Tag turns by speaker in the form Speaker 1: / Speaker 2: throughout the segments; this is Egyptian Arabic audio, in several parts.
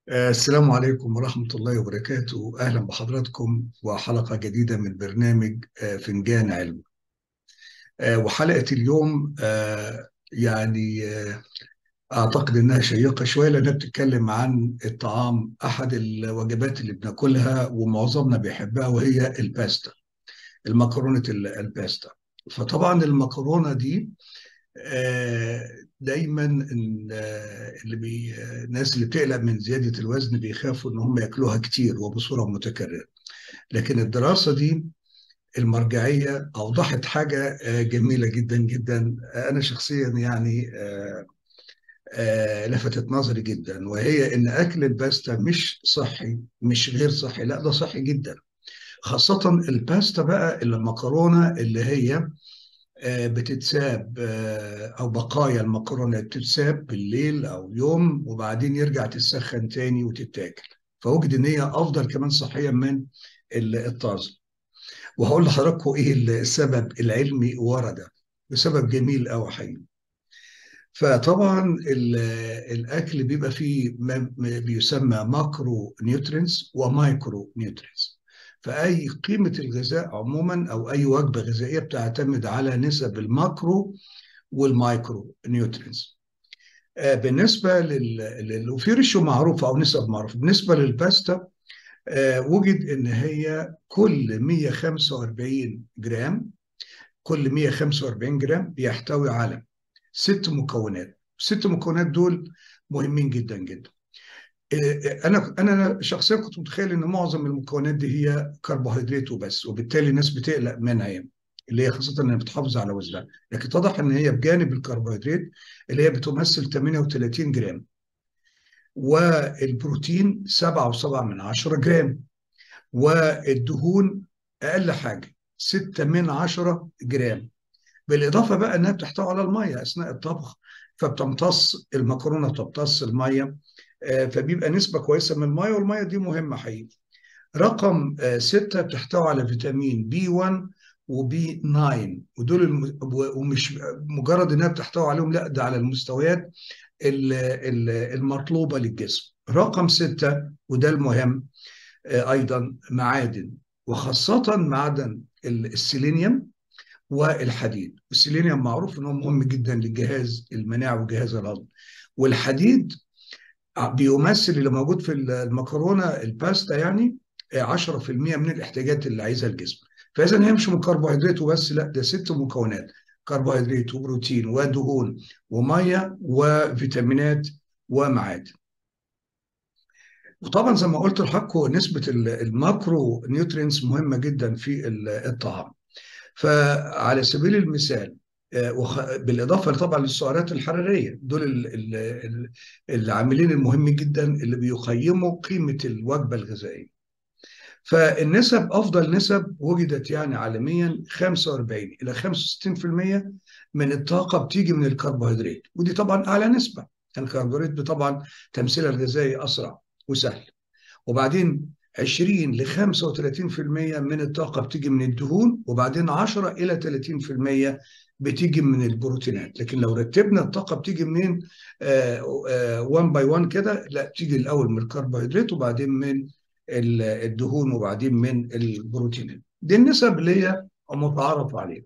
Speaker 1: آه، السلام عليكم ورحمة الله وبركاته أهلا بحضراتكم وحلقة جديدة من برنامج آه، فنجان علم آه، وحلقة اليوم آه، يعني آه، أعتقد إنها شيقة شوية لأنها بتتكلم عن الطعام أحد الوجبات اللي بناكلها ومعظمنا بيحبها وهي الباستا المكرونة ال- الباستا فطبعا المكرونة دي آه، دايما ال- آه، اللي بي آه، الناس اللي بتقلق من زيادة الوزن بيخافوا ان هم ياكلوها كتير وبصورة متكررة لكن الدراسة دي المرجعية أوضحت حاجة آه، جميلة جدا جدا آه، أنا شخصيا يعني آه، آه، لفتت نظري جدا وهي إن أكل الباستا مش صحي مش غير صحي لا ده صحي جدا خاصة الباستا بقى المكرونة اللي هي آه، بتتساب آه، او بقايا المكرونه بتتساب بالليل او يوم وبعدين يرجع تتسخن تاني وتتاكل فوجد ان هي افضل كمان صحيا من ال- الطازه وهقول لحضراتكم ايه السبب العلمي ورا ده بسبب جميل قوي حقيقي فطبعا ال- الاكل بيبقى فيه ما ما بيسمى ماكرو نيوترينز ومايكرو نيوترينز فاي قيمه الغذاء عموما او اي وجبه غذائيه بتعتمد على نسب الماكرو والمايكرو نيوترينز آه، بالنسبه لل... لل... وفي ريشيو معروفه او نسب معروفه بالنسبه للباستا آه، وجد ان هي كل 145 جرام كل 145 جرام بيحتوي على ست مكونات الست مكونات دول مهمين جدا جدا آه، انا انا شخصيا كنت متخيل ان معظم المكونات دي هي كربوهيدرات وبس وبالتالي الناس بتقلق منها يعني اللي هي خاصه انها بتحافظ على وزنها لكن اتضح ان هي بجانب الكربوهيدرات اللي هي بتمثل 38 جرام والبروتين 7.7 من 10 جرام والدهون اقل حاجه 6 من 10 جرام بالاضافه بقى انها بتحتوي على الميه اثناء الطبخ فبتمتص المكرونه تمتص الميه آه، فبيبقى نسبه كويسه من الميه والميه دي مهمه حقيقي رقم آه، ستة بتحتوي على فيتامين بي 1 وبي 9 ودول الم... ومش مجرد انها بتحتوي عليهم لا ده على المستويات ال- ال- المطلوبه للجسم رقم ستة وده المهم آه، ايضا معادن وخاصه معدن ال- السيلينيوم والحديد السيلينيوم معروف انه مهم جدا للجهاز المناعي وجهاز الهضم والحديد بيمثل اللي موجود في المكرونه الباستا يعني 10% من الاحتياجات اللي عايزها الجسم فاذا هي مش من كربوهيدرات وبس لا ده ست مكونات كربوهيدرات وبروتين ودهون وميه وفيتامينات ومعادن وطبعا زي ما قلت لحضراتكم نسبه ال- الماكرو نيوترينز مهمه جدا في ال- الطعام فعلى سبيل المثال آه، وخ- بالاضافه طبعا للسعرات الحراريه دول ال- ال- ال- العاملين المهمين جدا اللي بيقيموا قيمه الوجبه الغذائيه فالنسب افضل نسب وجدت يعني عالميا 45 الى 65% من الطاقه بتيجي من الكربوهيدرات ودي طبعا اعلى نسبه الكربوهيدرات طبعا تمثيلها الغذائي اسرع وسهل وبعدين 20 ل 35% من الطاقة بتيجي من الدهون وبعدين 10 إلى 30% بتيجي من البروتينات لكن لو رتبنا الطاقة بتيجي منين 1 باي 1 كده لا بتيجي الأول من الكربوهيدرات وبعدين من ال- الدهون وبعدين من البروتينات دي النسب اللي هي متعارف عليها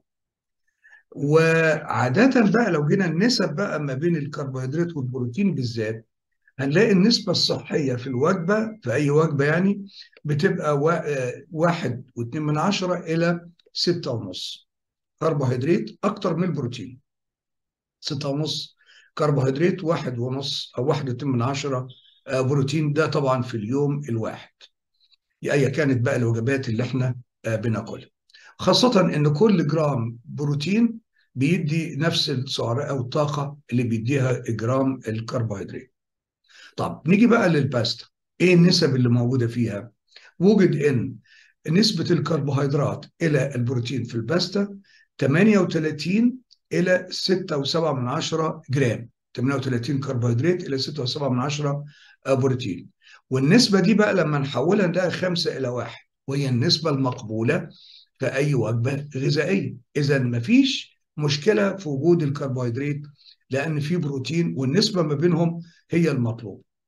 Speaker 1: وعادة بقى لو جينا النسب بقى ما بين الكربوهيدرات والبروتين بالذات هنلاقي النسبة الصحية في الوجبة في أي وجبة يعني بتبقى وا- آه، واحد واتنين من عشرة إلى ستة ونص كربوهيدرات أكتر من البروتين ستة ونص كربوهيدرات واحد ونص أو واحد واتنين من عشرة آه، بروتين ده طبعا في اليوم الواحد أيا كانت بقى الوجبات اللي احنا آه، بناكلها خاصة إن كل جرام بروتين بيدي نفس السعر أو الطاقة اللي بيديها جرام الكربوهيدرات طب نيجي بقى للباستا ايه النسب اللي موجوده فيها وجد ان نسبه الكربوهيدرات الى البروتين في الباستا 38 الى 6.7 من عشرة جرام 38 كربوهيدرات الى 6.7 من عشرة بروتين والنسبه دي بقى لما نحولها نلاقي 5 الى 1 وهي النسبه المقبوله في اي وجبه غذائيه اذا مفيش مشكله في وجود الكربوهيدرات لان في بروتين والنسبه ما بينهم هي المطلوب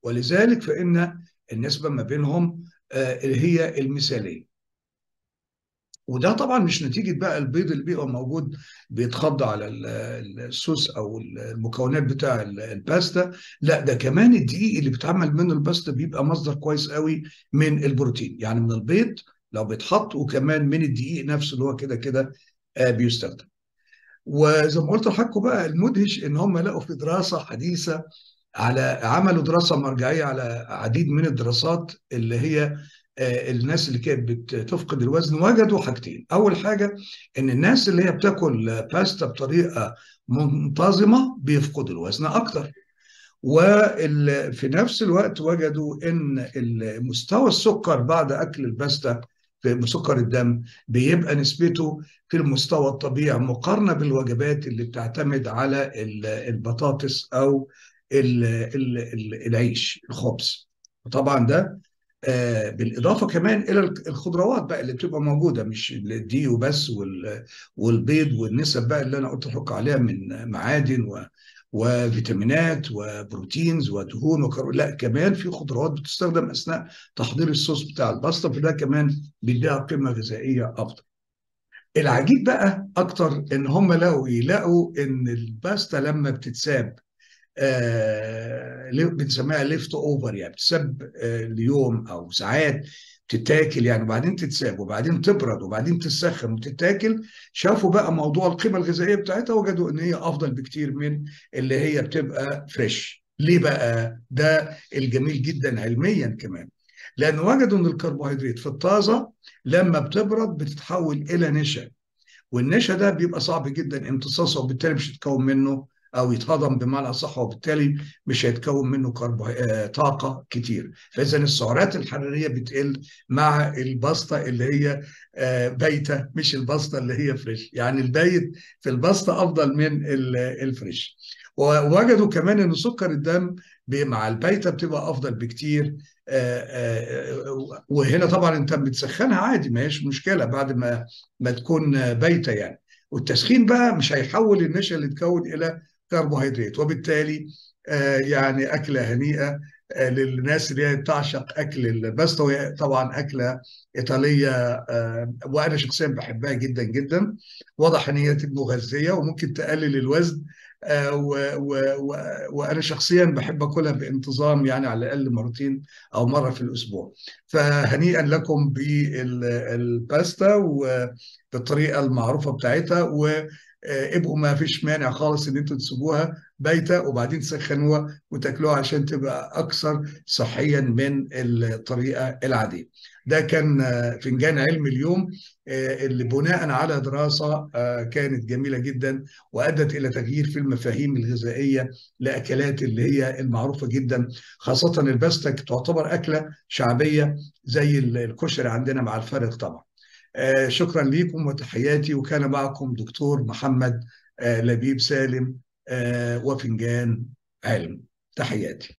Speaker 1: ولذلك فإن النسبة ما بينهم هي المثالية وده طبعا مش نتيجة بقى البيض اللي بيبقى موجود بيتخض على الصوص او المكونات بتاع الباستا لا ده كمان الدقيق اللي بيتعمل منه الباستا بيبقى مصدر كويس قوي من البروتين يعني من البيض لو بيتحط وكمان من الدقيق نفسه اللي هو كده كده بيستخدم وزي ما قلت لحضراتكم بقى المدهش ان هم لقوا في دراسه حديثه على عملوا دراسه مرجعيه على عديد من الدراسات اللي هي الناس اللي كانت بتفقد الوزن وجدوا حاجتين اول حاجه ان الناس اللي هي بتاكل باستا بطريقه منتظمه بيفقدوا الوزن اكتر وفي نفس الوقت وجدوا ان مستوى السكر بعد اكل الباستا في سكر الدم بيبقى نسبته في المستوى الطبيعي مقارنه بالوجبات اللي بتعتمد على البطاطس او العيش الخبز طبعا ده آه بالاضافه كمان الى الخضروات بقى اللي بتبقى موجوده مش الدي وبس والبيض والنسب بقى اللي انا قلت لكم عليها من معادن و وفيتامينات وبروتينز ودهون وكرو... لا كمان في خضروات بتستخدم اثناء تحضير الصوص بتاع الباستا فده كمان بيديها قيمه غذائيه افضل. العجيب بقى اكتر ان هم لقوا يلاقوا ان الباستا لما بتتساب آه بنسميها ليفت اوفر يعني بتساب آه ليوم او ساعات تتاكل يعني وبعدين تتساب وبعدين تبرد وبعدين تتسخن وتتاكل شافوا بقى موضوع القيمه الغذائيه بتاعتها وجدوا ان هي افضل بكتير من اللي هي بتبقى فريش ليه بقى ده الجميل جدا علميا كمان لان وجدوا ان الكربوهيدرات في الطازه لما بتبرد بتتحول الى نشا والنشا ده بيبقى صعب جدا امتصاصه وبالتالي مش هتكون منه او يتهضم بمعنى اصح وبالتالي مش هيتكون منه كربو... آه طاقه كتير فاذا السعرات الحراريه بتقل مع الباستا اللي هي آه بايته مش الباستا اللي هي فريش يعني البايت في الباستا افضل من الفريش ووجدوا كمان ان سكر الدم مع البايته بتبقى افضل بكتير آه وهنا طبعا انت بتسخنها عادي ما هيش مشكله بعد ما ما تكون بايته يعني والتسخين بقى مش هيحول النشا اللي تكون الى كربوهيدرات وبالتالي آه يعني اكله هنيئه آه للناس اللي هي بتعشق اكل الباستا وهي طبعا اكله ايطاليه آه وانا شخصيا بحبها جدا جدا واضح ان هي مغذيه وممكن تقلل الوزن و و و وانا شخصيا بحب اكلها بانتظام يعني على الاقل مرتين او مره في الاسبوع فهنيئا لكم بالباستا وبالطريقه المعروفه بتاعتها و ابقوا ما فيش مانع خالص ان انتوا تسيبوها بايته وبعدين تسخنوها وتاكلوها عشان تبقى اكثر صحيا من الطريقه العاديه. ده كان فنجان علم اليوم اللي بناء على دراسه كانت جميله جدا وادت الى تغيير في المفاهيم الغذائيه لاكلات اللي هي المعروفه جدا خاصه الباستا تعتبر اكله شعبيه زي الكشري عندنا مع الفارغ طبعا. آه شكرا لكم وتحياتي وكان معكم دكتور محمد آه لبيب سالم آه وفنجان علم تحياتي